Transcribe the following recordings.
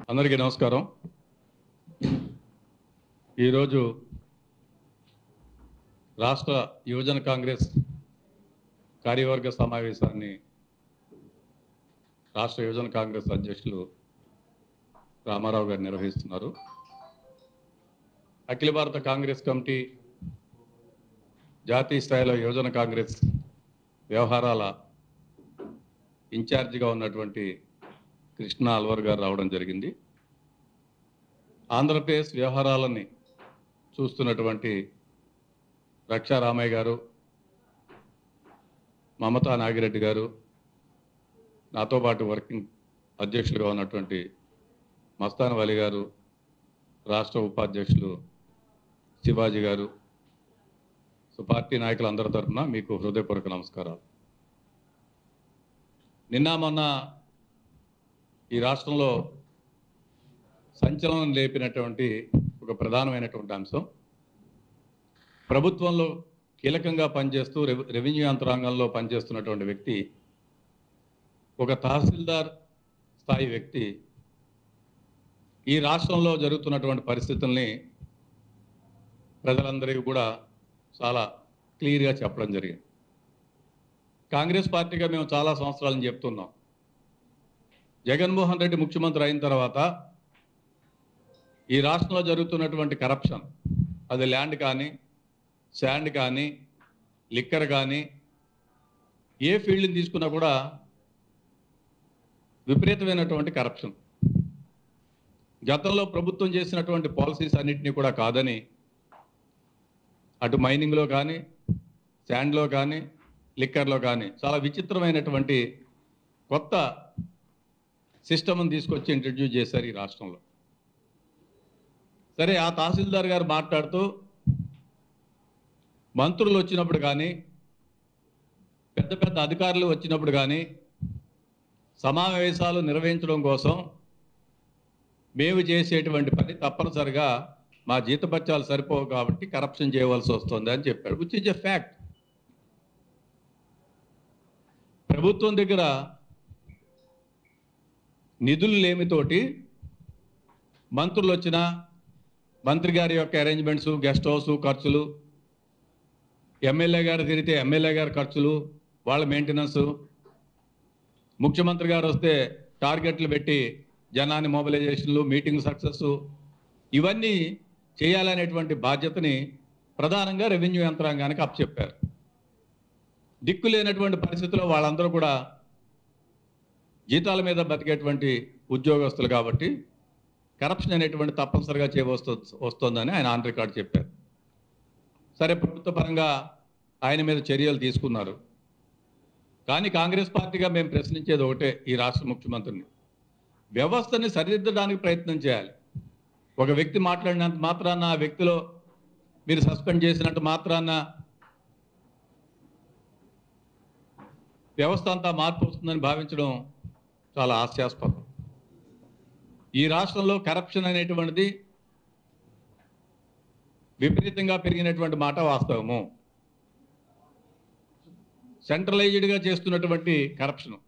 అందరికీ నమస్కారం ఈరోజు రాష్ట్ర యువజన కాంగ్రెస్ కార్యవర్గ సమావేశాన్ని రాష్ట్ర యువజన కాంగ్రెస్ అధ్యక్షులు రామారావు గారు నిర్వహిస్తున్నారు అఖిల భారత కాంగ్రెస్ కమిటీ జాతీయ స్థాయిలో యువజన కాంగ్రెస్ వ్యవహారాల ఇన్ఛార్జిగా ఉన్నటువంటి కృష్ణ అల్వర్ గారు రావడం జరిగింది ఆంధ్రప్రదేశ్ వ్యవహారాలని చూస్తున్నటువంటి రక్షా రామయ్య గారు మమతా నాగిరెడ్డి గారు నాతో పాటు వర్కింగ్ అధ్యక్షులుగా ఉన్నటువంటి మస్తాన్ వలి గారు రాష్ట్ర ఉపాధ్యక్షులు శివాజీ గారు సో పార్టీ నాయకులందరి తరఫున మీకు హృదయపూర్వక నమస్కారాలు నిన్న మొన్న ఈ రాష్ట్రంలో సంచలనం లేపినటువంటి ఒక ప్రధానమైనటువంటి అంశం ప్రభుత్వంలో కీలకంగా పనిచేస్తూ రెవ- రెవెన్యూ యంత్రాంగంలో పనిచేస్తున్నటువంటి వ్యక్తి ఒక తహసీల్దార్ స్థాయి వ్యక్తి ఈ రాష్ట్రంలో జరుగుతున్నటువంటి పరిస్థితుల్ని ప్రజలందరికీ కూడా చాలా క్లియర్గా చెప్పడం జరిగింది కాంగ్రెస్ పార్టీగా మేము చాలా సంవత్సరాల నుంచి చెప్తున్నాం జగన్మోహన్ రెడ్డి ముఖ్యమంత్రి అయిన తర్వాత ఈ రాష్ట్రంలో జరుగుతున్నటువంటి కరప్షన్ అది ల్యాండ్ కానీ శాండ్ కానీ లిక్కర్ కానీ ఏ ఫీల్డ్ని తీసుకున్నా కూడా విపరీతమైనటువంటి కరప్షన్ గతంలో ప్రభుత్వం చేసినటువంటి పాలసీస్ అన్నింటినీ కూడా కాదని అటు మైనింగ్లో కానీ శాండ్లో కానీ లిక్కర్లో కానీ చాలా విచిత్రమైనటువంటి కొత్త సిస్టమ్ని తీసుకొచ్చి ఇంట్రడ్యూస్ చేశారు ఈ రాష్ట్రంలో సరే ఆ తహసీల్దార్ గారు మాట్లాడుతూ మంత్రులు వచ్చినప్పుడు కానీ పెద్ద పెద్ద అధికారులు వచ్చినప్పుడు కానీ సమావేశాలు నిర్వహించడం కోసం మేము చేసేటువంటి పని తప్పనిసరిగా మా జీతపత్యాలు సరిపోవు కాబట్టి కరప్షన్ చేయవలసి వస్తుంది అని చెప్పాడు విచ్ ఇస్ ఎ ఫ్యాక్ట్ ప్రభుత్వం దగ్గర నిధులు లేమితోటి మంత్రులు వచ్చిన మంత్రి గారి యొక్క అరేంజ్మెంట్స్ గెస్ట్ హౌస్ ఖర్చులు ఎమ్మెల్యే గారు తిరిగితే ఎమ్మెల్యే గారి ఖర్చులు వాళ్ళ మెయింటెనెన్స్ ముఖ్యమంత్రి గారు వస్తే టార్గెట్లు పెట్టి జనాన్ని మొబిలైజేషన్లు మీటింగ్ సక్సెస్ ఇవన్నీ చేయాలనేటువంటి బాధ్యతని ప్రధానంగా రెవెన్యూ యంత్రాంగానికి అప్పచెప్పారు దిక్కు లేనటువంటి పరిస్థితుల్లో వాళ్ళందరూ కూడా జీతాల మీద బతికేటువంటి ఉద్యోగస్తులు కాబట్టి కరప్షన్ అనేటువంటి తప్పనిసరిగా చేయవస్తు వస్తుందని ఆయన ఆన్ రికార్డ్ చెప్పారు సరే ప్రభుత్వ పరంగా ఆయన మీద చర్యలు తీసుకున్నారు కానీ కాంగ్రెస్ పార్టీగా మేము ప్రశ్నించేది ఒకటే ఈ రాష్ట్ర ముఖ్యమంత్రిని వ్యవస్థని సరిదిద్దడానికి ప్రయత్నం చేయాలి ఒక వ్యక్తి మాట్లాడినంత మాత్రాన ఆ వ్యక్తిలో మీరు సస్పెండ్ చేసినట్టు మాత్రాన వ్యవస్థ అంతా మార్పు వస్తుందని భావించడం చాలా హాస్యాస్పదం ఈ రాష్ట్రంలో కరప్షన్ అనేటువంటిది విపరీతంగా పెరిగినటువంటి మాట వాస్తవము సెంట్రలైజ్డ్గా చేస్తున్నటువంటి కరప్షన్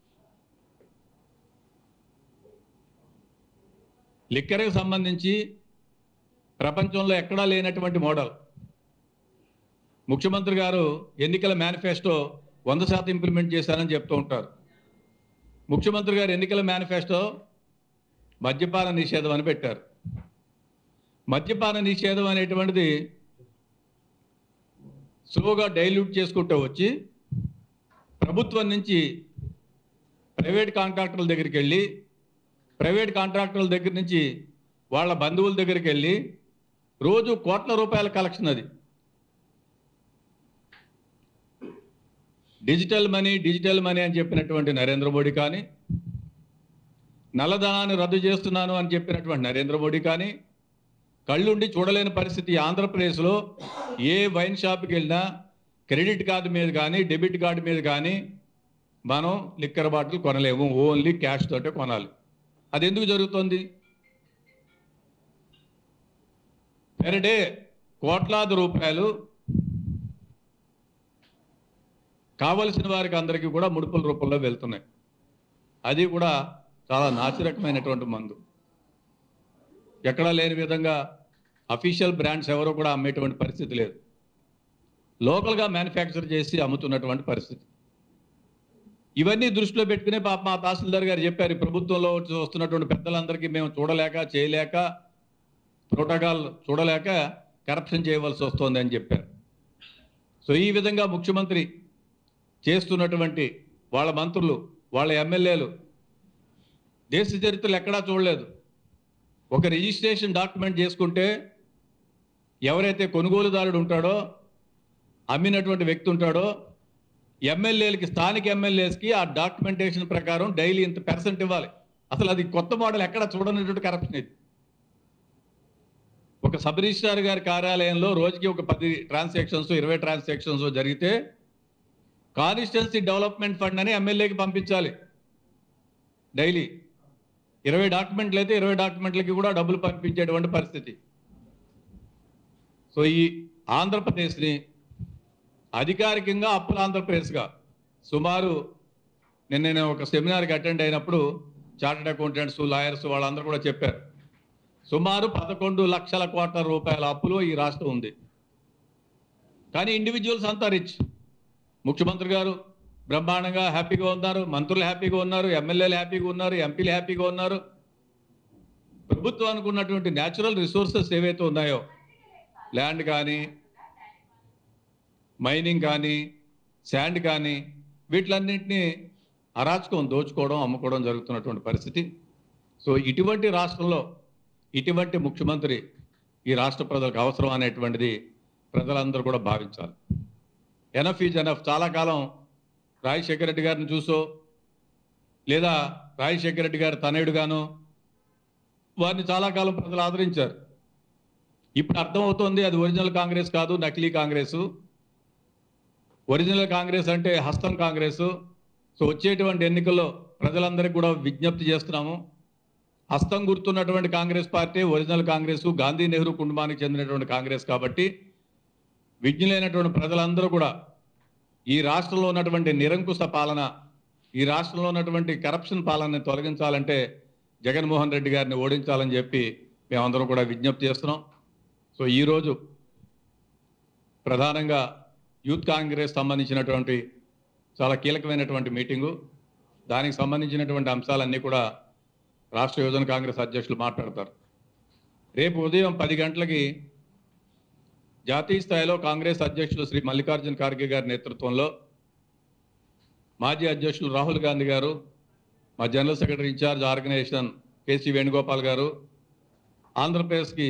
లిక్కర్కి సంబంధించి ప్రపంచంలో ఎక్కడా లేనటువంటి మోడల్ ముఖ్యమంత్రి గారు ఎన్నికల మేనిఫెస్టో వంద శాతం ఇంప్లిమెంట్ చేశారని చెప్తూ ఉంటారు ముఖ్యమంత్రి గారు ఎన్నికల మేనిఫెస్టో మద్యపాన నిషేధం అని పెట్టారు మద్యపాన నిషేధం అనేటువంటిది స్లోగా డైల్యూట్ చేసుకుంటూ వచ్చి ప్రభుత్వం నుంచి ప్రైవేట్ కాంట్రాక్టర్ల దగ్గరికి వెళ్ళి ప్రైవేట్ కాంట్రాక్టర్ల దగ్గర నుంచి వాళ్ళ బంధువుల దగ్గరికి వెళ్ళి రోజు కోట్ల రూపాయల కలెక్షన్ అది డిజిటల్ మనీ డిజిటల్ మనీ అని చెప్పినటువంటి నరేంద్ర మోడీ కానీ నల్లధనాన్ని రద్దు చేస్తున్నాను అని చెప్పినటువంటి నరేంద్ర మోడీ కానీ కళ్ళుండి చూడలేని పరిస్థితి ఆంధ్రప్రదేశ్లో ఏ వైన్ షాప్కి వెళ్ళినా క్రెడిట్ కార్డు మీద కానీ డెబిట్ కార్డు మీద కానీ మనం లిక్కర్ బాటిల్ కొనలేము ఓన్లీ క్యాష్ తోటే కొనాలి అది ఎందుకు జరుగుతుంది పెర్ డే కోట్లాది రూపాయలు కావలసిన వారికి అందరికీ కూడా ముడుపుల రూపంలో వెళ్తున్నాయి అది కూడా చాలా నాసిరకమైనటువంటి మందు ఎక్కడా లేని విధంగా అఫీషియల్ బ్రాండ్స్ ఎవరో కూడా అమ్మేటువంటి పరిస్థితి లేదు లోకల్గా మ్యానుఫ్యాక్చర్ చేసి అమ్ముతున్నటువంటి పరిస్థితి ఇవన్నీ దృష్టిలో పెట్టుకునే పాప మా తహసీల్దార్ గారు చెప్పారు ఈ ప్రభుత్వంలో వచ్చి వస్తున్నటువంటి పెద్దలందరికీ మేము చూడలేక చేయలేక ప్రోటోకాల్ చూడలేక కరప్షన్ చేయవలసి వస్తుంది అని చెప్పారు సో ఈ విధంగా ముఖ్యమంత్రి చేస్తున్నటువంటి వాళ్ళ మంత్రులు వాళ్ళ ఎమ్మెల్యేలు దేశ చరిత్రలు ఎక్కడా చూడలేదు ఒక రిజిస్ట్రేషన్ డాక్యుమెంట్ చేసుకుంటే ఎవరైతే కొనుగోలుదారుడు ఉంటాడో అమ్మినటువంటి వ్యక్తి ఉంటాడో ఎమ్మెల్యేలకి స్థానిక ఎమ్మెల్యేస్కి ఆ డాక్యుమెంటేషన్ ప్రకారం డైలీ ఇంత పర్సెంట్ ఇవ్వాలి అసలు అది కొత్త మోడల్ ఎక్కడ చూడనటువంటి కరప్షన్ ఇది ఒక సబ్ రిజిస్ట్రార్ గారి కార్యాలయంలో రోజుకి ఒక పది ట్రాన్సాక్షన్స్ ఇరవై ట్రాన్సాక్షన్స్ జరిగితే కాన్స్టిట్యున్సీ డెవలప్మెంట్ ఫండ్ అని ఎమ్మెల్యేకి పంపించాలి డైలీ ఇరవై డాక్యుమెంట్లు అయితే ఇరవై డాక్యుమెంట్లకి కూడా డబ్బులు పంపించేటువంటి పరిస్థితి సో ఈ ఆంధ్రప్రదేశ్ని అధికారికంగా అప్పుల ఆంధ్రప్రదేశ్గా సుమారు నిన్న నేను ఒక సెమినార్కి అటెండ్ అయినప్పుడు చార్టెడ్ అకౌంటెంట్స్ లాయర్స్ వాళ్ళందరూ కూడా చెప్పారు సుమారు పదకొండు లక్షల కోట్ల రూపాయల అప్పులు ఈ రాష్ట్రం ఉంది కానీ ఇండివిజువల్స్ అంతా రిచ్ ముఖ్యమంత్రి గారు బ్రహ్మాండంగా హ్యాపీగా ఉన్నారు మంత్రులు హ్యాపీగా ఉన్నారు ఎమ్మెల్యేలు హ్యాపీగా ఉన్నారు ఎంపీలు హ్యాపీగా ఉన్నారు ప్రభుత్వానికి ఉన్నటువంటి న్యాచురల్ రిసోర్సెస్ ఏవైతే ఉన్నాయో ల్యాండ్ కానీ మైనింగ్ కానీ శాండ్ కానీ వీటిలన్నింటినీ అరాచకం దోచుకోవడం అమ్ముకోవడం జరుగుతున్నటువంటి పరిస్థితి సో ఇటువంటి రాష్ట్రంలో ఇటువంటి ముఖ్యమంత్రి ఈ రాష్ట్ర ప్రజలకు అవసరం అనేటువంటిది ప్రజలందరూ కూడా భావించాలి ఎనఫ్ ఈజ్ ఎనఫ్ చాలా కాలం రాజశేఖర రెడ్డి గారిని చూసో లేదా రాజశేఖర రెడ్డి గారి తనయుడుగాను వారిని చాలా కాలం ప్రజలు ఆదరించారు ఇప్పుడు అర్థమవుతోంది అది ఒరిజినల్ కాంగ్రెస్ కాదు నకిలీ కాంగ్రెస్ ఒరిజినల్ కాంగ్రెస్ అంటే హస్తం కాంగ్రెస్ సో వచ్చేటువంటి ఎన్నికల్లో ప్రజలందరికీ కూడా విజ్ఞప్తి చేస్తున్నాము హస్తం గుర్తున్నటువంటి కాంగ్రెస్ పార్టీ ఒరిజినల్ కాంగ్రెస్ గాంధీ నెహ్రూ కుటుంబానికి చెందినటువంటి కాంగ్రెస్ కాబట్టి విజ్ఞులైనటువంటి ప్రజలందరూ కూడా ఈ రాష్ట్రంలో ఉన్నటువంటి నిరంకుశ పాలన ఈ రాష్ట్రంలో ఉన్నటువంటి కరప్షన్ పాలనని తొలగించాలంటే జగన్మోహన్ రెడ్డి గారిని ఓడించాలని చెప్పి మేమందరం కూడా విజ్ఞప్తి చేస్తున్నాం సో ఈరోజు ప్రధానంగా యూత్ కాంగ్రెస్ సంబంధించినటువంటి చాలా కీలకమైనటువంటి మీటింగు దానికి సంబంధించినటువంటి అంశాలన్నీ కూడా రాష్ట్ర యువజన కాంగ్రెస్ అధ్యక్షులు మాట్లాడతారు రేపు ఉదయం పది గంటలకి జాతీయ స్థాయిలో కాంగ్రెస్ అధ్యక్షులు శ్రీ మల్లికార్జున ఖార్గే గారి నేతృత్వంలో మాజీ అధ్యక్షులు రాహుల్ గాంధీ గారు మా general secretary in charge organisation KC Venugopal గారు ఆంధ్రప్రదేశ్కి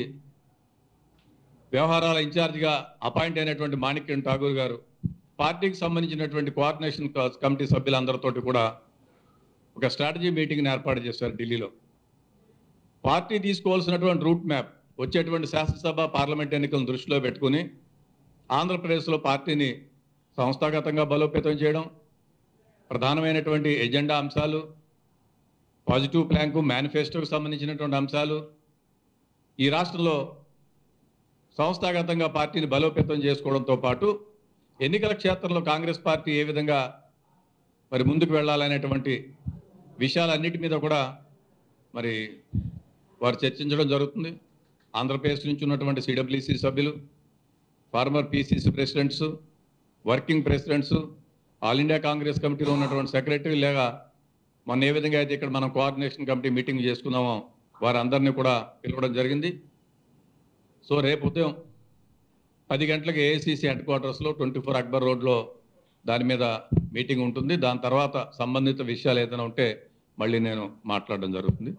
వ్యవహారాల ఇన్ఛార్జిగా అపాయింట్ అయినటువంటి మాణిక్యం ఠాగూర్ గారు పార్టీకి సంబంధించినటువంటి కోఆర్డినేషన్ క- కమిటీ సభ్యులందరితోటి కూడా ఒక స్ట్రాటజీ మీటింగ్ని ఏర్పాటు చేశారు ఢిల్లీలో పార్టీ తీసుకోవాల్సినటువంటి రూట్ మ్యాప్ వచ్చేటువంటి శాసనసభ పార్లమెంట్ ఎన్నికలను దృష్టిలో పెట్టుకుని ఆంధ్రప్రదేశ్లో పార్టీని సంస్థాగతంగా బలోపేతం చేయడం ప్రధానమైనటువంటి ఎజెండా అంశాలు పాజిటివ్ ప్లాన్కు మేనిఫెస్టోకు సంబంధించినటువంటి అంశాలు ఈ రాష్ట్రంలో సంస్థాగతంగా పార్టీని బలోపేతం చేసుకోవడంతో పాటు ఎన్నికల క్షేత్రంలో కాంగ్రెస్ పార్టీ ఏ విధంగా మరి ముందుకు వెళ్ళాలనేటువంటి విషయాలన్నిటి మీద కూడా మరి వారు చర్చించడం జరుగుతుంది ఆంధ్రప్రదేశ్ నుంచి ఉన్నటువంటి సిడబ్ల్యూసి సభ్యులు former PCC presidents working presidents all India Congress కమిటీలో ఉన్నటువంటి సెక్రటరీ లేదా మొన్న ఏ విధంగా అయితే ఇక్కడ మనం కోఆర్డినేషన్ కమిటీ మీటింగ్ చేసుకున్నామో వారందరినీ కూడా పిలవడం జరిగింది సో రేపు ఉదయం పది గంటలకు ఏఐసిసి హెడ్ క్వార్టర్స్లో ట్వంటీ ఫోర్ అక్బర్ రోడ్లో దాని మీద మీటింగ్ ఉంటుంది దాని తర్వాత సంబంధిత విషయాలు ఏదైనా ఉంటే మళ్ళీ నేను మాట్లాడడం జరుగుతుంది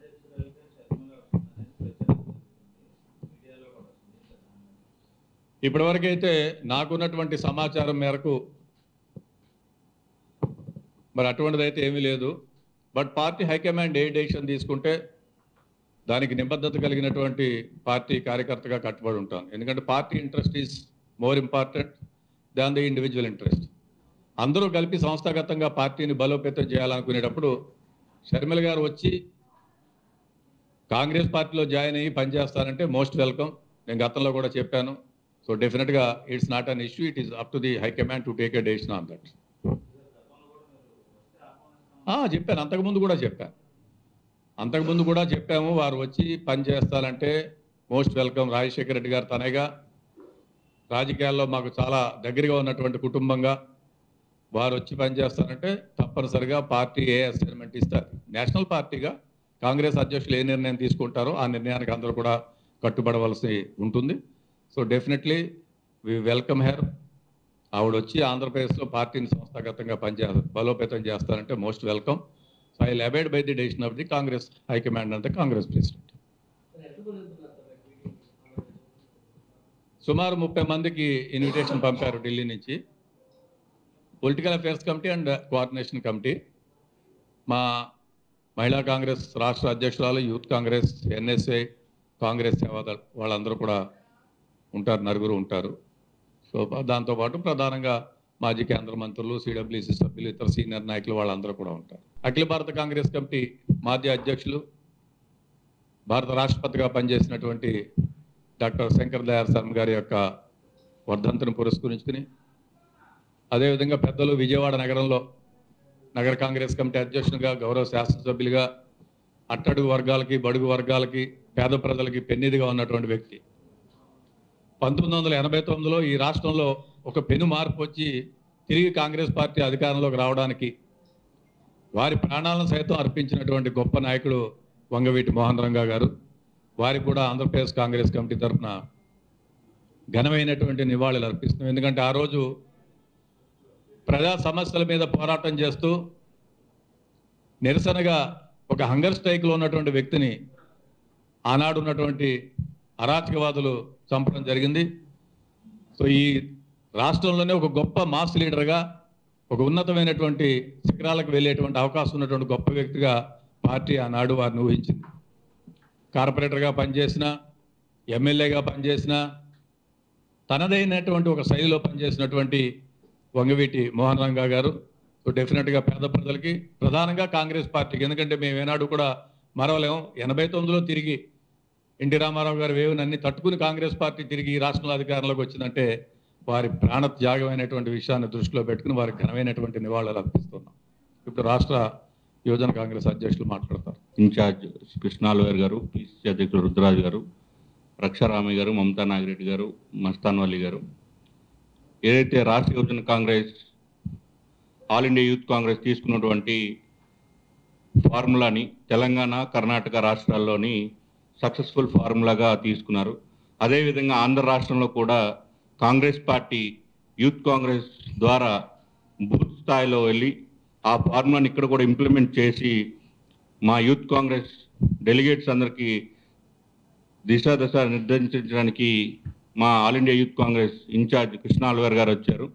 ఇప్పటివరకైతే నాకున్నటువంటి సమాచారం మేరకు మరి అటువంటిది అయితే ఏమీ లేదు బట్ పార్టీ హైకమాండ్ ఏ డెసిషన్ తీసుకుంటే దానికి నిబద్ధత కలిగినటువంటి పార్టీ కార్యకర్తగా కట్టుబడి ఉంటాను ఎందుకంటే party interest is more important than the individual interest అందరూ కలిపి సంస్థాగతంగా పార్టీని బలోపేతం చేయాలనుకునేటప్పుడు షర్మిల గారు వచ్చి కాంగ్రెస్ పార్టీలో జాయిన్ అయ్యి పనిచేస్తానంటే మోస్ట్ వెల్కమ్ నేను గతంలో కూడా చెప్పాను సో డెఫినెట్గా it's not an issue it is up to the high command to take a decision on that చెప్పాను అంతకుముందు కూడా చెప్పాను అంతకుముందు కూడా చెప్పాము వారు వచ్చి పని చేస్తారంటే మోస్ట్ వెల్కమ్ రాజశేఖర రెడ్డి గారు తనగా రాజకీయాల్లో మాకు చాలా దగ్గరగా ఉన్నటువంటి కుటుంబంగా వారు వచ్చి పనిచేస్తారంటే తప్పనిసరిగా పార్టీ ఏ అసైన్మెంట్ ఇస్తారు నేషనల్ పార్టీగా కాంగ్రెస్ అధ్యక్షులు ఏ నిర్ణయం తీసుకుంటారో ఆ నిర్ణయానికి అందరూ కూడా కట్టుబడవలసి ఉంటుంది so definitely we welcome her ఆవిడ వచ్చి ఆంధ్రప్రదేశ్లో పార్టీని సంస్థాగతంగా పనిచేస్తారు బలోపేతం చేస్తారంటే most welcome so I abide by the decision of the Congress high command అంటే కాంగ్రెస్ ప్రెసిడెంట్ సుమారు ముప్పై మందికి ఇన్విటేషన్ పంపారు ఢిల్లీ నుంచి political affairs committee and coordination committee మా మహిళా కాంగ్రెస్ రాష్ట్ర అధ్యక్షురాలు యూత్ కాంగ్రెస్ ఎన్ఎస్ఏ కాంగ్రెస్ సేవాదళ్ వాళ్ళందరూ కూడా ఉంటారు నలుగురు ఉంటారు సో దాంతోపాటు ప్రధానంగా మాజీ కేంద్ర మంత్రులు సిడబ్ల్యూసి సభ్యులు ఇతర సీనియర్ నాయకులు వాళ్ళందరూ కూడా ఉంటారు అఖిల భారత కాంగ్రెస్ కమిటీ మాజీ అధ్యక్షులు భారత రాష్ట్రపతిగా పనిచేసినటువంటి డాక్టర్ శంకర్ దయాళ్ శర్మ గారి యొక్క వర్ధంతిని పురస్కరించుకుని అదేవిధంగా పెద్దలు విజయవాడ నగరంలో నగర కాంగ్రెస్ కమిటీ అధ్యక్షునిగా గౌరవ శాసనసభ్యులుగా అట్టడుగు వర్గాలకి బడుగు వర్గాలకి పేద ప్రజలకి పెన్నిదిగా ఉన్నటువంటి వ్యక్తి పంతొమ్మిది వందల ఎనభై తొమ్మిదిలో ఈ రాష్ట్రంలో ఒక పెను మార్పు వచ్చి తిరిగి కాంగ్రెస్ పార్టీ అధికారంలోకి రావడానికి వారి ప్రాణాలను సైతం అర్పించినటువంటి గొప్ప నాయకుడు వంగవీటి మోహన్ రంగా గారు వారికి కూడా ఆంధ్రప్రదేశ్ కాంగ్రెస్ కమిటీ తరఫున ఘనమైనటువంటి నివాళులు అర్పిస్తున్నాం ఎందుకంటే ఆ రోజు ప్రజా సమస్యల మీద పోరాటం చేస్తూ నిరసనగా ఒక హంగర్ స్ట్రైక్లో ఉన్నటువంటి వ్యక్తిని ఆనాడు ఉన్నటువంటి అరాచకవాదులు చంపడం జరిగింది సో ఈ రాష్ట్రంలోనే ఒక గొప్ప మాస్ లీడర్గా ఒక ఉన్నతమైనటువంటి శిఖరాలకు వెళ్ళేటువంటి అవకాశం ఉన్నటువంటి గొప్ప వ్యక్తిగా పార్టీ ఆనాడు వారిని ఊహించింది కార్పొరేటర్గా పనిచేసిన ఎమ్మెల్యేగా పనిచేసిన తనదైనటువంటి ఒక శైలిలో పనిచేసినటువంటి వంగవీటి మోహన్ రంగా గారు సో డెఫినెట్గా పేద ప్రజలకి ప్రధానంగా కాంగ్రెస్ పార్టీకి ఎందుకంటే మేము ఏనాడు కూడా మరవలేము ఎనభై తొమ్మిదిలో తిరిగి ఎన్టీ రామారావు గారు వేవుని అన్ని తట్టుకుని కాంగ్రెస్ పార్టీ తిరిగి ఈ రాష్ట్రంలో అధికారంలోకి వచ్చిందంటే వారి ప్రాణ త్యాగమైనటువంటి విషయాన్ని దృష్టిలో పెట్టుకుని వారికి ఘనమైనటువంటి నివాళులు అర్పిస్తున్నాం ఇప్పుడు రాష్ట్ర యువజన కాంగ్రెస్ అధ్యక్షులు మాట్లాడతారు ఇన్ఛార్జ్ కృష్ణాల్వేర్ గారు పిసిసి అధ్యక్షుడు రుద్రరాజు గారు రక్షారామయ్య గారు మమతా నాగిరెడ్డి గారు మస్తాన్ వల్లి గారు ఏదైతే రాష్ట్ర యువజన Congress all India youth Congress తీసుకున్నటువంటి ఫార్ములాని తెలంగాణ కర్ణాటక రాష్ట్రాల్లోని సక్సెస్ఫుల్ ఫార్ములాగా తీసుకున్నారు అదేవిధంగా ఆంధ్ర రాష్ట్రంలో కూడా కాంగ్రెస్ పార్టీ యూత్ కాంగ్రెస్ ద్వారా బూత్ స్థాయిలో వెళ్ళి ఆ ఫార్ములాని ఇక్కడ కూడా ఇంప్లిమెంట్ చేసి మా యూత్ కాంగ్రెస్ డెలిగేట్స్ అందరికీ దిశ దశ నిర్దేశించడానికి మా all India youth Congress in charge Krishna Allavaru గారు వచ్చారు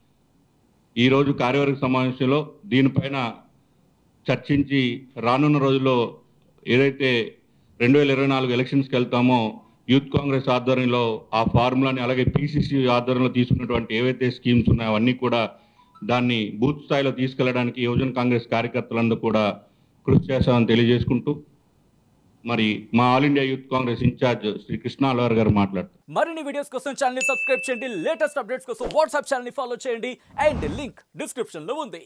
ఈరోజు కార్యవర్గ సమావేశంలో దీనిపైన చర్చించి రానున్న రోజుల్లో ఏదైతే రెండు వేల ఇరవై నాలుగు ఎలక్షన్స్కి వెళ్తామో యూత్ కాంగ్రెస్ ఆధ్వర్యంలో ఆ ఫార్ములాని అలాగే పీసీసీ ఆధ్వర్యంలో తీసుకున్నటువంటి ఏవైతే స్కీమ్స్ ఉన్నాయో అవన్నీ కూడా దాన్ని బూత్ స్థాయిలో తీసుకెళ్లడానికి యువజన కాంగ్రెస్ కార్యకర్తలందరూ కూడా కృషి చేస్తామని తెలియజేసుకుంటూ మరి మా all India youth Congress in charge Shri Krishna Allavaru గారు మాట్లాడుతారు మరిన్ని వీడియోస్ కోసం ఛానల్ ని సబ్స్క్రైబ్ చేయండి లేటెస్ట్ అప్డేట్స్ కోసం వాట్సాప్ ఛానల్ ని ఫాలో చేయండి అండ్ లింక్ డిస్క్రిప్షన్ లో ఉంది